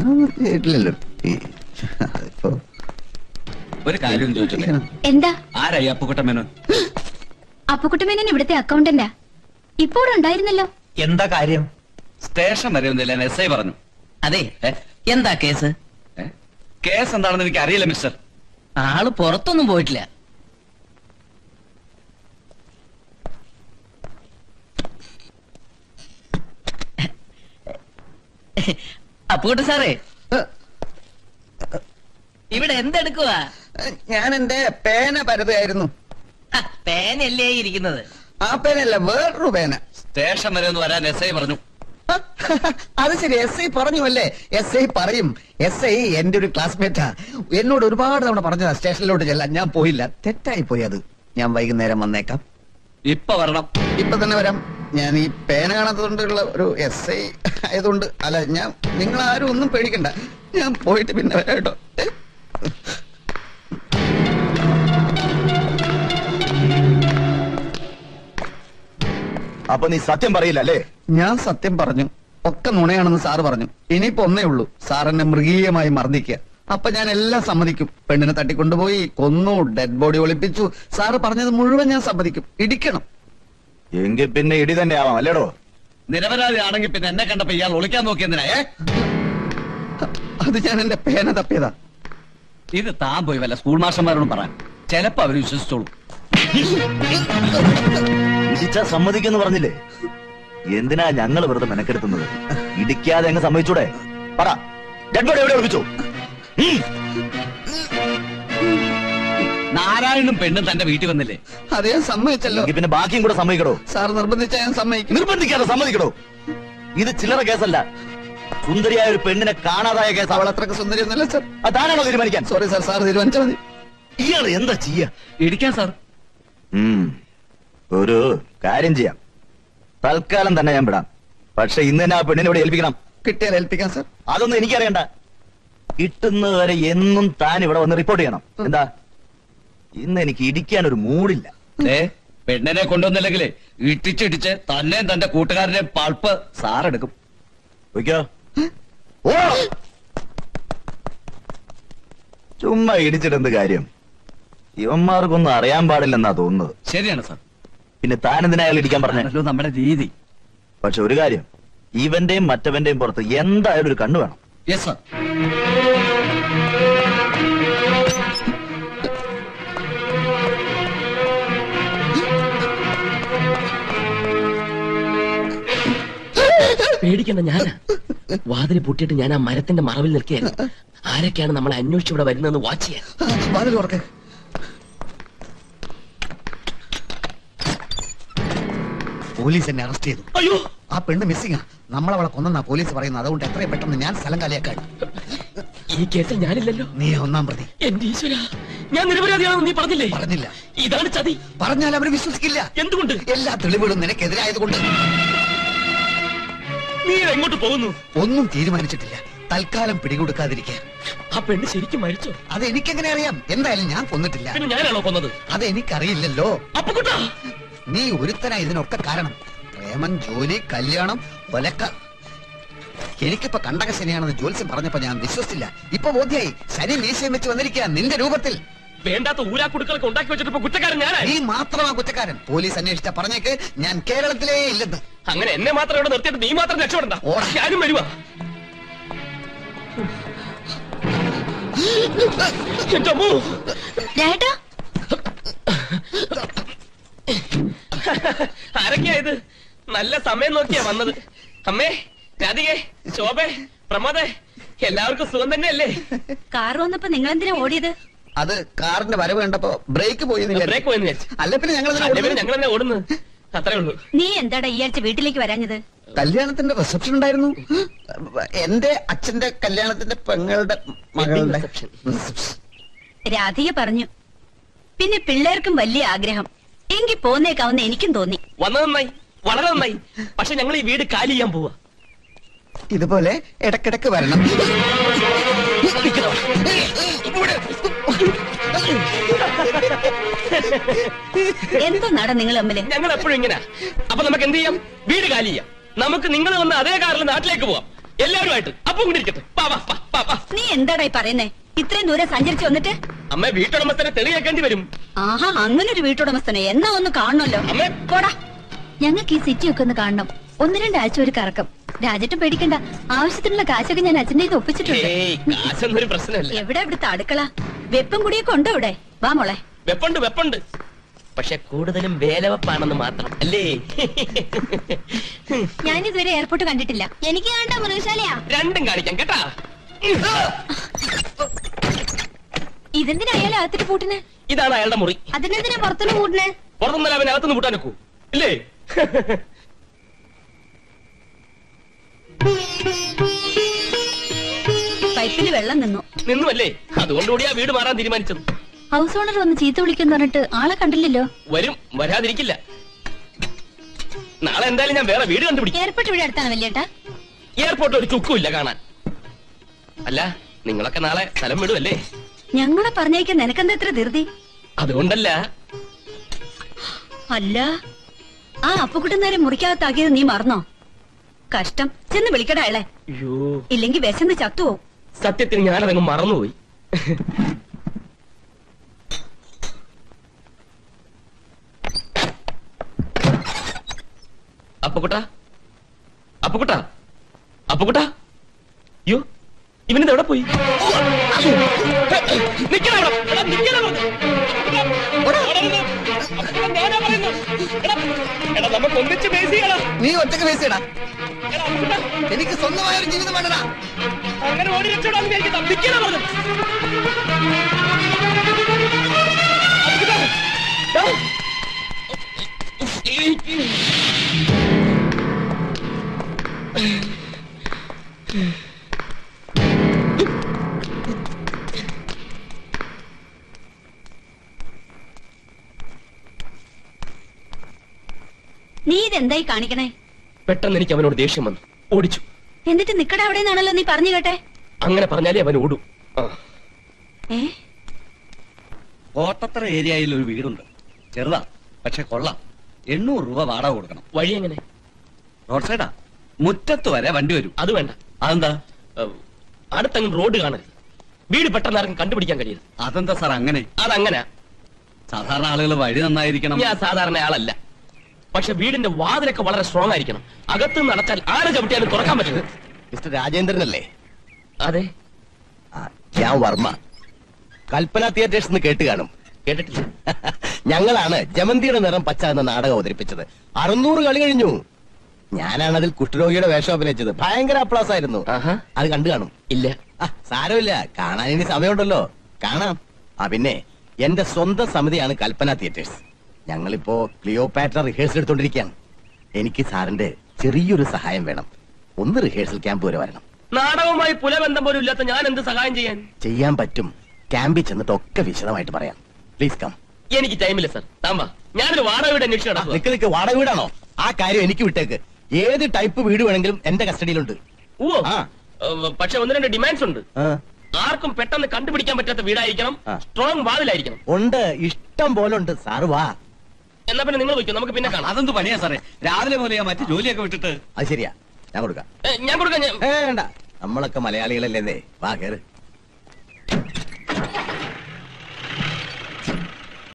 ഞാനൊന്നും ചെയ്തിട്ടില്ലല്ലോ ഈ അതിപ്പോ ഒരു കാര്യം ചോദിച്ചോട്ടെ എന്താ ആരായി അപ്പുക്കുട്ട മേനോൻ അപ്പുക്കുട്ടമേനൻ ഇവിടുത്തെ അക്കൗണ്ടന്റാ ഇപ്പൊ ഇവിടെ ഉണ്ടായിരുന്നല്ലോ എന്താ കാര്യം സ്റ്റേഷൻ വരെ ഒന്നില്ല എസ് ഐ പറഞ്ഞു അതെ ഏ? എന്താ കേസ് ഏ? കേസ് എന്താണെന്ന് എനിക്ക് അറിയില്ല മിസ്റ്റർ ആള് പുറത്തൊന്നും പോയിട്ടില്ല അപ്പോട്ട് സാറേ ഇവിടെ എന്തെടുക്കുവാ ഞാൻ എന്റെ പേന പരതായിരുന്നു ആ, പേനല്ലേ ഇരിക്കുന്നത് ആ പേനല്ല വേറൊരു പേന സ്റ്റേഷൻ വരെ ഒന്ന് വരാൻ എസ് ഐ പറഞ്ഞു അത് ശരി എസ് ഐ പറഞ്ഞു അല്ലേ എസ് ഐ പറയും എസ് ഐ എന്റെ ഒരു ക്ലാസ്മേറ്റാ എന്നോട് ഒരുപാട് തവണ പറഞ്ഞതാ സ്റ്റേഷനിലോട്ട് ചെല്ലാൻ ഞാൻ പോയില്ല തെറ്റായി പോയി അത് ഞാൻ വൈകുന്നേരം വന്നേക്കാം ഇപ്പൊ വരണം ഇപ്പൊ തന്നെ വരാം ഞാൻ ഈ പേന കാണാത്തതുകൊണ്ടുള്ള ഒരു എസ് ഐ ആയതുകൊണ്ട് അല്ല ഞാൻ നിങ്ങൾ ആരും ഒന്നും പേടിക്കണ്ട ഞാൻ പോയിട്ട് പിന്നെ വരാം കേട്ടോ അപ്പൊ നീ സത്യം പറയില്ല അല്ലേ ഞാൻ സത്യം പറഞ്ഞു ഒക്കെ നുണയാണെന്ന് സാറ് പറഞ്ഞു ഇനിയിപ്പോ ഒന്നേ ഉള്ളൂ സാർ എന്നെ മൃഗീയമായി മർദ്ദിക്കുക അപ്പൊ ഞാൻ എല്ലാം സമ്മതിക്കും പെണ്ണിനെ തട്ടിക്കൊണ്ടുപോയി കൊന്നു ഡെഡ് ബോഡി ഒളിപ്പിച്ചു സാറ് പറഞ്ഞത് മുഴുവൻ ഞാൻ സമ്മതിക്കും ഇടിക്കണം എങ്കിൽ പിന്നെ ഇടി തന്നെ ആവാം അല്ലേടോ നിരപരാധി ആണെങ്കിൽ പിന്നെ എന്നെ കണ്ടപ്പോ ഇയാൾ ഒളിക്കാൻ നോക്കിയതിനാ ഏ അത് ഞാൻ എന്റെ പേന തപ്പിയതാ ഇത് താൻ പോയി വല്ല സ്കൂൾ മാഷന്മാരോടും പറയാൻ ചിലപ്പോ അവര് വിശ്വസിച്ചോളൂ ഇടിച്ചാ സമ്മതിക്കെന്ന് പറഞ്ഞില്ലേ എന്തിനാ ഞങ്ങൾ വെറുതെ മെനക്കെടുത്തുന്നത് ഇടിക്കാതെ അങ്ങ് സമ്മതിച്ചൂടെ പറ ഡെഡ് ബോഡി എവിടെ ഒളിപ്പിച്ചു ഉം. നാരായണനും പെണ്ണും തന്റെ വീട്ടിൽ വന്നില്ലേ അത് ഞാൻ സമ്മതിച്ചല്ലോ എങ്കിൽ പിന്നെ ബാക്കിയും കൂടെ സമ്മതിക്കടോ സാർ നിർബന്ധിച്ച ഞാൻ സമ്മതിക്കും നിർബന്ധിക്കാതെ സമ്മതിക്കടോ ഇത് ചില്ലറ കേസല്ല സുന്ദരിയായ ഒരു പെണ്ണിനെ കാണാതായ കേസ് അവൾ അവളെ അത്രക്ക് സുന്ദരിയൊന്നുമല്ല സാർ അതാണോ തീരുമാനിക്കാൻ സോറി സാർ സാർ തീരുമാനിച്ചാൽ മതി ഇയാൾ എന്താ ചെയ്യാ ഇടിക്കാൻ സാർ ഉം. ഒരു കാര്യം ചെയ്യാം തൽക്കാലം തന്നെ ഞാൻ വിടാം പക്ഷെ ഇന്ന് തന്നെ ആ പെണ്ണിനെ ഇവിടെ ഏൽപ്പിക്കണം കിട്ടിയാൽ ഏൽപ്പിക്കാം സാർ അതൊന്നും എനിക്കറിയണ്ട കിട്ടുന്നത് വരെ എന്നും താൻ ഇവിടെ വന്ന് റിപ്പോർട്ട് ചെയ്യണം എന്താ ഇന്ന് എനിക്ക് ഇടിക്കാൻ ഒരു മൂടില്ല ഏ പെണ്ണിനെ കൊണ്ടുവന്നില്ലെങ്കിലേ ഇട്ടിച്ചിടിച്ച് തന്നെയും തന്റെ കൂട്ടുകാരന്റെ പൾപ്പ് സാറെടുക്കും വയ്ക്കോ ഓ ചുമ്മാ ഇടിച്ചിട്ടെന്ത് കാര്യം ഇവന്മാർക്കൊന്നും അറിയാൻ പാടില്ലെന്നാ തോന്നുന്നത് ശരിയാണ് സാർ പിന്നെ താൻ എന്തിനാ അയാൾ ഇടിക്കാൻ പറഞ്ഞേ ആണല്ലോ നമ്മുടെ രീതി പക്ഷെ ഒരു കാര്യം ഇവന്റെയും മറ്റവന്റെയും പുറത്ത് എന്തായാലും ഒരു കണ്ണു വേണം യെസ് സാർ പേടിക്കണ്ട ഞാനാ വാതിൽ പൊട്ടിയിട്ട് ഞാൻ ആ മരത്തിന്റെ മറവിൽ നിൽക്കുകയായിരുന്നു ആരൊക്കെയാണ് നമ്മളെ അന്വേഷിച്ച് ഇവിടെ വരുന്നതെന്ന് വാച്ച് ചെയ്യാൻ വാതിൽ തുറക്ക് പോലീസ് എന്നെ അറസ്റ്റ് ചെയ്തു അയ്യോ ആ പെണ്ണ് മിസ്സിംഗ് നമ്മളവളെ കൊന്നെന്നാ പോലീസ് പറയുന്നത് അതുകൊണ്ട് എത്രയും പെട്ടെന്ന് ഞാൻ സ്ഥലം കാലിയാക്കാൻ ഈ കേസിൽ ഞാനില്ലല്ലോ നീ ഒന്നാം പ്രതി എന്റെ ഈശ്വര ഞാൻ നിരപരാധിയാണെന്ന് നീ പറഞ്ഞില്ലേ പറഞ്ഞില്ല ഇതാണ് ചതി പറഞ്ഞാൽ അവർ വിശ്വസിക്കില്ല എന്തുകൊണ്ട് എല്ലാ തെളിവുകളും നിനക്കെതിരായതുകൊണ്ട് നീ എങ്ങോട്ട് പോകുന്നു ഒന്നും തീരുമാനിച്ചിട്ടില്ല തൽക്കാലം പിടികൊടുക്കാതിരിക്കാൻ ആ പെണ്ണ് ശരിക്കും മരിച്ചോ അത് എനിക്കെങ്ങനെ അറിയാം എന്തായാലും ഞാൻ കൊന്നിട്ടില്ല പിന്നെ ഞാനാണോ കൊന്നത് അത് എനിക്കറിയില്ലല്ലോ അപ്പൊ കുട്ടാ നീ ഒരുത്തനാ ഇതിനൊക്കെ കാരണം പ്രേമൻ ജോലി കല്യാണം ഒലക്ക എനിക്കിപ്പോ കണ്ടക ശനിയാണെന്ന് ജോത്സ്യം പറഞ്ഞപ്പോ ഞാൻ വിശ്വസിച്ചില്ല ഇപ്പൊ ബോധ്യായി ശനി മീശയും വെച്ച് വന്നിരിക്കുക നിന്റെ രൂപത്തിൽ വേണ്ടാത്ത ഊരാക്കുടുക്കളൊക്കെ ഉണ്ടാക്കി വെച്ചിട്ട് ഇപ്പൊ കുറ്റക്കാരൻ ഞാനായി നീ മാത്രമാ കുറ്റക്കാരൻ പോലീസ് അന്വേഷിച്ച പറഞ്ഞേക്ക് ഞാൻ കേരളത്തിലേ ഇല്ലെന്ന് അങ്ങനെ എന്നെ മാത്രം ഇവിടെ നിർത്തിയിട്ട് നീ മാത്രം രക്ഷപ്പെടണ്ട ഓടാ. ഞാനും വരുവാ എന്റെ അമ്മോ രായേട്ടാ ആരൊക്കെയാ ഇത് നല്ല സമയം നോക്കിയാ വന്നത് അമ്മേ രാധികേ ശോഭേ പ്രമോദേ എല്ലാവർക്കും സുഖം തന്നെയല്ലേ കാർ വന്നപ്പോ നിങ്ങൾ എന്തിനാ ഓടിയത് അത് കാറിന്റെ വരവ് കണ്ടപ്പോ ബ്രേക്ക് പോയി എന്ന് വിചാരിച്ചു. ബ്രേക്ക് പോയെന്ന് വിചാരിച്ചു അല്ല പിന്നെ ഞങ്ങൾ അല്ലേ പിന്നെ ഞങ്ങൾ തന്നെ ഓടുന്നു അത്രേ ഉള്ളൂ നീ എന്താടാ ഈ ആഴ്ച വീട്ടിലേക്ക് വരാഞ്ഞത് കല്യാണത്തിന്റെ റിസപ്ഷൻ ഉണ്ടായിരുന്നു എന്റെ അച്ഛന്റെ കല്യാണത്തിന്റെ പെങ്ങളുടെ മകളുടെ reception. reception. രാധിക പറഞ്ഞു പിന്നെ പിള്ളേർക്കും വലിയ ആഗ്രഹം എങ്കി പോന്നേക്കാവുന്ന എനിക്കും തോന്നി വന്നത് നന്നായി വളരെ നന്നായി പക്ഷെ ഞങ്ങൾ ഈ വീട് കാലി ചെയ്യാൻ പോവാ ഇതുപോലെ ഇടക്കിടക്ക് വരണം എന്തോ നട നിങ്ങൾ തമ്മില് ഞങ്ങൾ എപ്പോഴും ഇങ്ങനെ അപ്പൊ നമുക്ക് എന്ത് ചെയ്യാം വീട് കാലി ചെയ്യാം നമുക്ക് നിങ്ങൾ വന്ന അതേ കാറിൽ നാട്ടിലേക്ക് പോവാം എല്ലാവരുമായിട്ട് അപ്പം കൊണ്ടിരിക്കട്ടെ വാ വാ വാ, വാ വാ നീ എന്താടായി പറയുന്നേ ഇത്രയും ദൂരം സഞ്ചരിച്ചു വന്നിട്ട് അമ്മ വീട്ടുടമസ്ഥനെ തെളി കേൾക്കേണ്ടി വരും ആഹാ അങ്ങനെ ഒരു വീട്ടുടമസ്ഥനെ എന്നാ ഒന്ന് കാണണല്ലോ അമ്മേ പോടാ ഞങ്ങൾക്ക് ഈ സിറ്റി ഒക്കെ ഒന്ന് കാണണം ഒന്ന് രണ്ടാഴ്ച ഒരു കറക്കം രാജേട്ടൻ പേടിക്കണ്ട ആവശ്യത്തിനുള്ള കാശൊക്കെ ഞാൻ അച്ഛൻ്റെ കയ്യിൽ നിന്ന് ഒപ്പിച്ചിട്ടുണ്ട് ഏയ് കാശൊന്നും ഒരു പ്രശ്നമല്ല എവിടെ ഇവിടുത്തെ അടുക്കള വെപ്പും കുടിയൊക്കെ ഉണ്ടോ ഇവിടെ വാ മോളെ വെപ്പുണ്ട് വെപ്പുണ്ട് പക്ഷെ കൂടുതലും വേലവെപ്പാണെന്ന് മാത്രം അല്ലേ ഞാൻ ഇതുവരെ എയർപോർട്ട് കണ്ടിട്ടില്ല എനിക്ക് കണ്ട മൃഗശാലയാ രണ്ടും കാണിക്കാം കേട്ടാ ഇതെന്തിനാ അയാളെ അകത്തിട്ട് പൂട്ടിന് ഇതാണ് അയാളുടെ മുറി അതിനെന്തിനാ പുറത്തുനിന്ന് പൂട്ടിന് പുറത്തുനിന്നല്ല അവൻ അകത്തുനിന്ന് പൂട്ടാൻ നോക്കൂ ഇല്ലേ പൈപ്പിൽ വെള്ളം നിന്നു നിന്നുമല്ലേ അതുകൊണ്ടുകൂടി ആ വീട് മാറാൻ തീരുമാനിച്ചത് ഹൗസ് ഓണർ വന്ന് ചീത്ത വിളിക്കുന്നു പറഞ്ഞിട്ട് ആളെ കണ്ടില്ലല്ലോ വരും വരാതിരിക്കില്ല നാളെ എന്തായാലും ഞാൻ വേറെ വീട് കണ്ടുപിടിക്കും എയർപോർട്ട് ഇവിടെ അടുത്താണ് വല്യേട്ടാ എയർപോർട്ടിൽ ഒരു ചുക്കുമില്ല കാണാൻ അല്ല നിങ്ങളൊക്കെ നാളെ സ്ഥലം വിടുമല്ലേ ഞങ്ങളെ പറഞ്ഞേക്കാൻ നിനക്കെന്താ എത്ര ധൃതി അതുകൊണ്ടല്ല അല്ല ആ അപ്പുക്കുട്ടൻ നേരെ മുറിക്കകത്താക്കിയത് നീ മറന്നോ കഷ്ടം ചെന്ന് വിളിക്കടാ അയാളെ അയ്യോ ഇല്ലെങ്കി വിശന്ന് ചത്തുവോ സത്യത്തിന് ഞാനതങ്ങ് മറന്നുപോയി അപ്പക്കുട്ട അപ്പക്കുട്ട അപ്പക്കുട്ട അയ്യോ ഇവനിത് എവിടെ പോയി നിക്കടാ അവിടെ. എടാ, നിക്കടാ അവിടെ. എടാ, അവിടെ നിന്ന്. അപ്പുക്കുട്ടൻ ഞാനാ പറയുന്നു. എടാ, എടാ നമുക്ക് ഒന്നിച്ച് ബേസ് ചെയ്യണം നീ ഒറ്റക്ക് വേസിയടാ എടാ, അപ്പുക്കുട്ടാ, എനിക്ക് സ്വന്തമായ ഒരു ജീവിതം വേണ്ടടാ അങ്ങനെ ഓടി രക്ഷപ്പെടാൻ വിചാരിക്കണ്ട നിക്കടാ പറഞ്ഞു അപ്പുക്കുട്ടാ, ദാ. നീ ഇതെന്തായി കാണിക്കണേ പെട്ടെന്ന് എനിക്ക് അവനോട് ദേഷ്യം വന്നു ഓടിച്ചു എന്നിട്ട് നിക്കട അവിടെ നിന്നാണല്ലോ നീ പറഞ്ഞു കേട്ടെ അങ്ങനെ പറഞ്ഞാലേ അവൻ ഓടും ആ. ഏ കോട്ടത്തറ ഏരിയയിൽ ഒരു വീടുണ്ട് ചെറുതാ പക്ഷെ കൊള്ളാം എണ്ണൂറ് രൂപ വാടക കൊടുക്കണം വഴി എങ്ങനെ റോഡ് സൈഡാ മുറ്റത്ത് വരെ വണ്ടി വരും അത് വേണ്ട അതെന്താ ഏഹ്, അടുത്തങ്ങ് റോഡ് കാണരുത് വീട് പെട്ടെന്ന് ആർക്കും കണ്ടുപിടിക്കാൻ കഴിയരുത് അതെന്താ സാർ അങ്ങനെ അതങ്ങനെ സാധാരണ ആളുകൾ വഴി നന്നായിരിക്കണം ഞാൻ സാധാരണ ആളല്ല പക്ഷെ വീടിന്റെ വാതിലൊക്കെ വളരെ സ്ട്രോങ് ആയിരിക്കണം അകത്ത് നിന്ന് അടച്ചാൽ ആരെ ചവിട്ടിയാലും തുറക്കാൻ പറ്റും മിസ്റ്റർ രാജേന്ദ്രനല്ലേ അതെ ആ, ഞാൻ വർമ്മ കൽപ്പന തിയേറ്റേഴ്സ് എന്ന് കേട്ട് കാണും കേട്ടിട്ടില്ല ഞങ്ങളാണ് ജമന്തിയുടെ നിറം പച്ച എന്ന നാടകം അവതരിപ്പിച്ചത് അറുന്നൂറ് കളി കഴിഞ്ഞു ഞാനാണ് അതിൽ കുഷ്ഠരോഗിയുടെ വേഷം അഭിനയിച്ചത് ഭയങ്കര അപ്ലാസ് ആയിരുന്നു ആഹാ. അത് കണ്ടു കാണും ഇല്ല ആ സാരമില്ല കാണാൻ ഇനി സമയമുണ്ടല്ലോ കാണാം ആ പിന്നെ എന്റെ സ്വന്തം സമിതിയാണ് കൽപ്പന തിയേറ്റേഴ്സ് ഞങ്ങളിപ്പോ ക്ലിയോപാട്ര റിഹേഴ്സൽ എടുത്തോണ്ടിരിക്കുകയാണ് എനിക്ക് സാറിന്റെ ചെറിയൊരു സഹായം വേണം ഒന്ന് റിഹേഴ്സൽ ക്യാമ്പ് വരെ വരണം നാടകവുമായി പുലബന്ധം പോലും ഇല്ലാത്ത ഞാൻ എന്ത് സഹായം ചെയ്യാൻ ചെയ്യാൻ പറ്റും ക്യാമ്പിൽ ചെന്നിട്ട് ഒക്കെ വിശദമായിട്ട് പറയാം പ്ലീസ് കം എനിക്ക് ടൈമില്ല സർ താമ്പാ ഞാനൊരു വാടക വീട് അന്വേഷിച്ച് നടക്കുക നിക്ക് നിക്ക് വാടക വീടാണോ ആ കാര്യം എനിക്ക് വിട്ടേക്ക് ഏത് ടൈപ്പ് വീട് വേണമെങ്കിലും എന്റെ കസ്റ്റഡിയിലുണ്ട് ഓ ആ. പക്ഷെ ഒന്ന് രണ്ട് ഡിമാൻഡ്സ് ഉണ്ട് ആ, ആർക്കും പെട്ടെന്ന് കണ്ടുപിടിക്കാൻ പറ്റാത്ത വീടായിരിക്കണം ആ. സ്ട്രോങ് വാതിലായിരിക്കണം ഉണ്ട് ഇഷ്ടം പോലെ ഉണ്ട് സാറ് വാ എന്നാ പിന്നെ നിങ്ങൾ വയ്ക്കും നമുക്ക് പിന്നെ കാണാം അതെന്ത് പണിയാ സാറേ രാവിലെ മുതൽ ഞാൻ മറ്റു ജോലിയൊക്കെ വിട്ടിട്ട് അത് ശരിയാ ഞാൻ കൊടുക്കാം ഏ, ഞാൻ കൊടുക്കാം ഞാൻ ഏ വേണ്ട നമ്മളൊക്കെ മലയാളികളല്ലേ വാ കേറ്